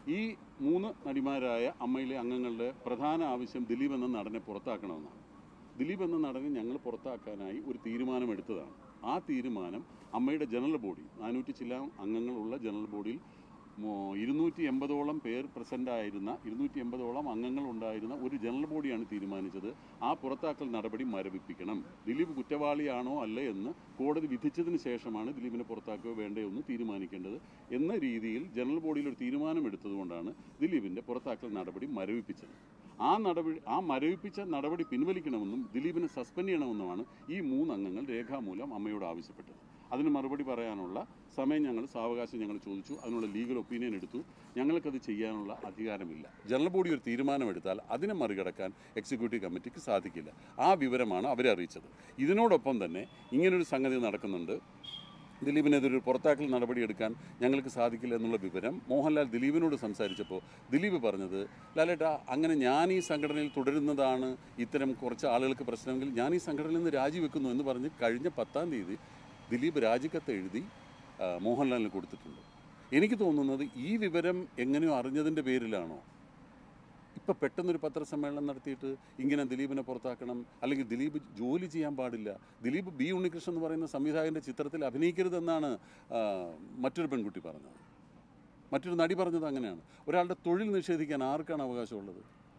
ഈ മൂന്ന് നടിമാരായ അമ്മയിലെ അംഗങ്ങളുടെ പ്രധാന ആവശ്യം ദിലീപ് എന്ന നടനെ പുറത്താക്കണമെന്നാണ് ദിലീപ് എന്ന നടനെ ഞങ്ങൾ പുറത്താക്കാനായി ഒരു തീരുമാനമെടുത്തതാണ് ആ തീരുമാനം അമ്മയുടെ ജനറൽ ബോഡി നാനൂറ്റി ചില അംഗങ്ങളുള്ള ജനറൽ ബോഡിയിൽ മോ- ഇരുന്നൂറ്റി എൺപതോളം പേർ പ്രസൻ്റ് ആയിരുന്ന ഇരുന്നൂറ്റി എൺപതോളം അംഗങ്ങൾ ഉണ്ടായിരുന്ന ഒരു ജനറൽ ബോഡിയാണ് തീരുമാനിച്ചത് ആ പുറത്താക്കൽ നടപടി മരവിപ്പിക്കണം ദിലീപ് കുറ്റവാളിയാണോ അല്ല എന്ന് കോടതി വിധിച്ചതിന് ശേഷമാണ് ദിലീപിനെ പുറത്താക്കുകയോ വേണ്ടയോ എന്ന് തീരുമാനിക്കേണ്ടത് എന്ന രീതിയിൽ ജനറൽ ബോഡിയിൽ ഒരു തീരുമാനമെടുത്തതുകൊണ്ടാണ് ദിലീപിൻ്റെ പുറത്താക്കൽ നടപടി മരവിപ്പിച്ചത് ആ നടപടി ആ മരവിപ്പിച്ച നടപടി പിൻവലിക്കണമെന്നും ദിലീപിനെ സസ്പെൻഡ് ചെയ്യണമെന്നുമാണ് ഈ മൂന്ന് അംഗങ്ങൾ രേഖാമൂലം അമ്മയോട് ആവശ്യപ്പെട്ടത് അതിന് മറുപടി പറയാനുള്ള സമയം ഞങ്ങൾ സാവകാശം ഞങ്ങൾ ചോദിച്ചു അതിനുള്ള ലീഗൽ ഒപ്പീനിയൻ എടുത്തു ഞങ്ങൾക്കത് ചെയ്യാനുള്ള അധികാരമില്ല ജനറൽ ബോഡി ഒരു തീരുമാനമെടുത്താൽ അതിനെ മറികടക്കാൻ എക്സിക്യൂട്ടീവ് കമ്മിറ്റിക്ക് സാധിക്കില്ല ആ വിവരമാണ് അവരെ അറിയിച്ചത് ഇതിനോടൊപ്പം തന്നെ ഇങ്ങനൊരു സംഗതി നടക്കുന്നുണ്ട് ദിലീപിനെതിരെ ഒരു പുറത്താക്കൽ നടപടിയെടുക്കാൻ ഞങ്ങൾക്ക് സാധിക്കില്ല എന്നുള്ള വിവരം മോഹൻലാൽ ദിലീപിനോട് സംസാരിച്ചപ്പോൾ ദിലീപ് പറഞ്ഞത് ലാലേട്ടാ അങ്ങനെ ഞാൻ ഈ സംഘടനയിൽ തുടരുന്നതാണ് ഇത്തരം കുറച്ച് ആളുകൾക്ക് പ്രശ്നമെങ്കിൽ ഞാൻ ഈ സംഘടനയിൽ നിന്ന് രാജിവെക്കുന്നു എന്ന് പറഞ്ഞ് കഴിഞ്ഞ പത്താം തീയതി ദിലീപ് രാജിക്കത്ത് എഴുതി ആ, മോഹൻലാലിന് കൊടുത്തിട്ടുണ്ട് എനിക്ക് തോന്നുന്നത് ഈ വിവരം എങ്ങനെയോ അറിഞ്ഞതിൻ്റെ പേരിലാണോ ഇപ്പം പെട്ടെന്നൊരു പത്രസമ്മേളനം നടത്തിയിട്ട് ഇങ്ങനെ ദിലീപിനെ പുറത്താക്കണം അല്ലെങ്കിൽ ദിലീപ് ജോലി ചെയ്യാൻ പാടില്ല ദിലീപ് ബി ഉണ്ണികൃഷ്ണൻ എന്ന് പറയുന്ന സംവിധായകൻ്റെ ചിത്രത്തിൽ അഭിനയിക്കരുതെന്നാണ് ആ, മറ്റൊരു പെൺകുട്ടി പറഞ്ഞത് മറ്റൊരു നടി പറഞ്ഞത് അങ്ങനെയാണ് ഒരാളുടെ തൊഴിൽ നിഷേധിക്കാൻ ആർക്കാണ് അവകാശമുള്ളത്